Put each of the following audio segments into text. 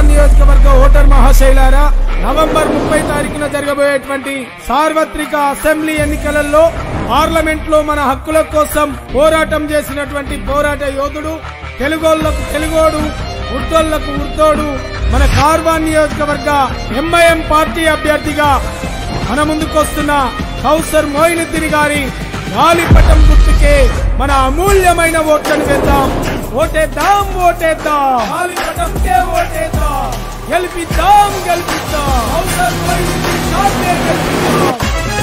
కార్వాన్ నియోజకవర్గ voter మహాశైలారా November ముప్పై తారీఖున జరగబోయేటువంటి సార్వత్రిక అసెంబ్లీ ఎన్నికలలో పార్లమెంట్ లో మన హక్కుల కోసం పోరాటం చేసినటువంటి పోరాట యోధుడు తెలుగోళ్లకు తెలుగోడు ఉర్దోళ్లకు ఉర్దోడు మన కార్వాన్ నియోజకవర్గ ఎంఐఎం పార్టీ అభ్యర్థిగా మన ముందుకొస్తున్న కౌసర్ మోయినుద్దీన్ గారి గాలిపటం గుర్తుకే మన అమూల్యమైన ఓట్లను వేద్దాం ఓటేద్దాం ఓటేద్దాం గాలిపటంకే ఓటేద్దాం గెలిపిద్దాం గెలిపిద్దాం కౌసర్ మోయినుద్దీన్ గారినే గెలిపిద్దాం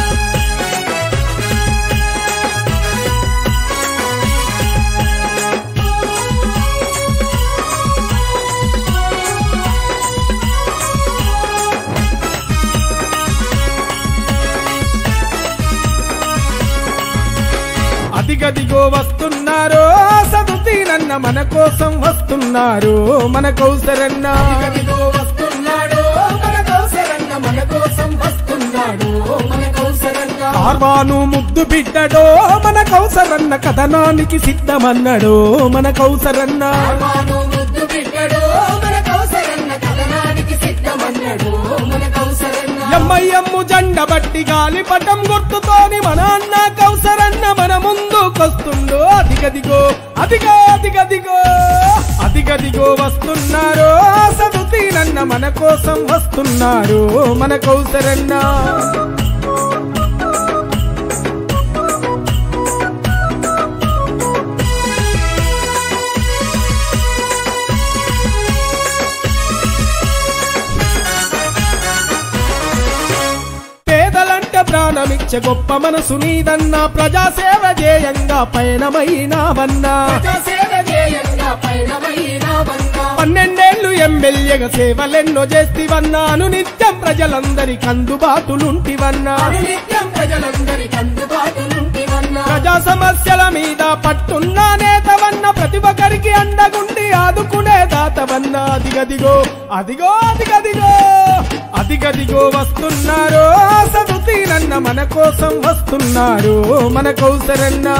అదిగదిగో వస్తున్నారు సదుతీనన్న మన కోసం వస్తున్నారు మన కౌసరన్న అదిగదిగో వస్తున్నాడు మన కౌసరన్న మన కోసం వస్తున్నాడు మన కౌసరన్న కార్వాను ముద్దు బిడ్డడో మన కౌసరన్న కథనానికి సిద్ధమన్నాడు మన కౌసరన్న కార్వాను ముద్దు బిడ్డడు మన కౌసరన్న కథనానికి సిద్ధమన్నాడు మన కౌసరన్న ఎమ్మయ్యమ్ము జెండ బట్టి గాలిపటం గుర్తుతోని మన అన్న కౌసరన్న మన ముందుకొస్తుండు అదిగదిగో అదిగో అదిగదిగో అదిగదిగో వస్తున్నారు సదుతీనన్న మన కోసం వస్తున్నారు మన కౌసరన్న పేదలంటే ప్రాణమిచ్చే గొప్ప మనసు నీదన్నా ప్రజాసేవ చేయంగా పయనమైనావన్నా సేవ చేయంగా పైనమైనావన్నా పన్నెండేళ్లు ఎమ్మెల్యేగా సేవలెన్నో చేస్తివన్నాను నిత్యం ప్రజలందరికి అందుబాటులుంటివన్నా నిత్యం ప్రజలందరికి అందుబాటులుంటివన్నా ప్రజా సమస్యల మీద పట్టున్న నేతవన్న ప్రతి ఒక్కరికి అండగుండి ఆదుకునే దాతవన్న అదిగదిగో అదిగో అదిగదిగో అదిగదిగో వస్తున్నారు సదుతీనన్న మన కోసం వస్తున్నారు మన కౌసరన్న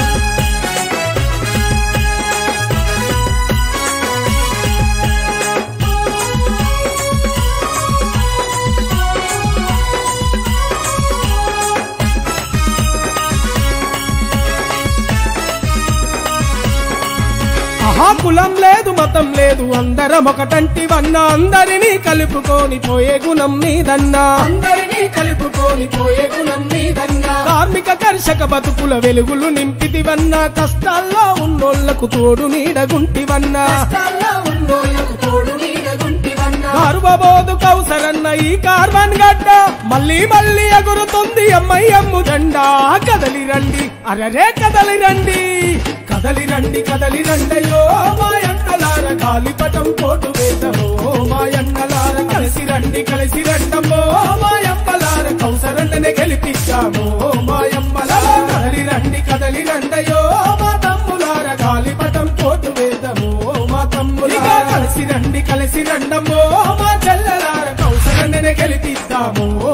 ఆహా కులం లేదు మతం లేదు అందరం ఒకటంటి వన్న అందరినీ కలుపుకొని పోయే గుణం మీదన్నా అందరినీ కలుపుకొని పోయే గుణం మీదన్నా కార్మిక కర్షక బతుకుల వెలుగులు నింపితివన్నా కష్టాల్లో ఉన్నోళ్లకు తోడు నీడగుంటివన్నా కష్టాల్లో ఉన్నోళ్ళకు తోడు నీడగుంటివన్నా గర్వబోధు కౌసరన్న ఈ కార్బన్ గడ్డ మళ్ళీ మళ్ళీ ఎగురుతుంది అమ్మయ్యమ్ము జెండా కదలి రండి అరరే కదలి రండి కదలి రండి కదలి రండయో మా ఎండలార గాలిపటం కోటు వేదమో మా ఎండలార కలిసి రండి కలిసి రండమ్మో మా ఎంపలార కౌసరన్ననే గెలిపించామో మా ఎమ్మలార కదలి రండి కదలి రండయో మా తమ్ములార గాలిపటం కోటు వేదమో మా తమ్ములార కలిసి రండి కలిసి రండమ్మో మా చెల్లెలార కౌసరన్ననే గెలిపిద్దాము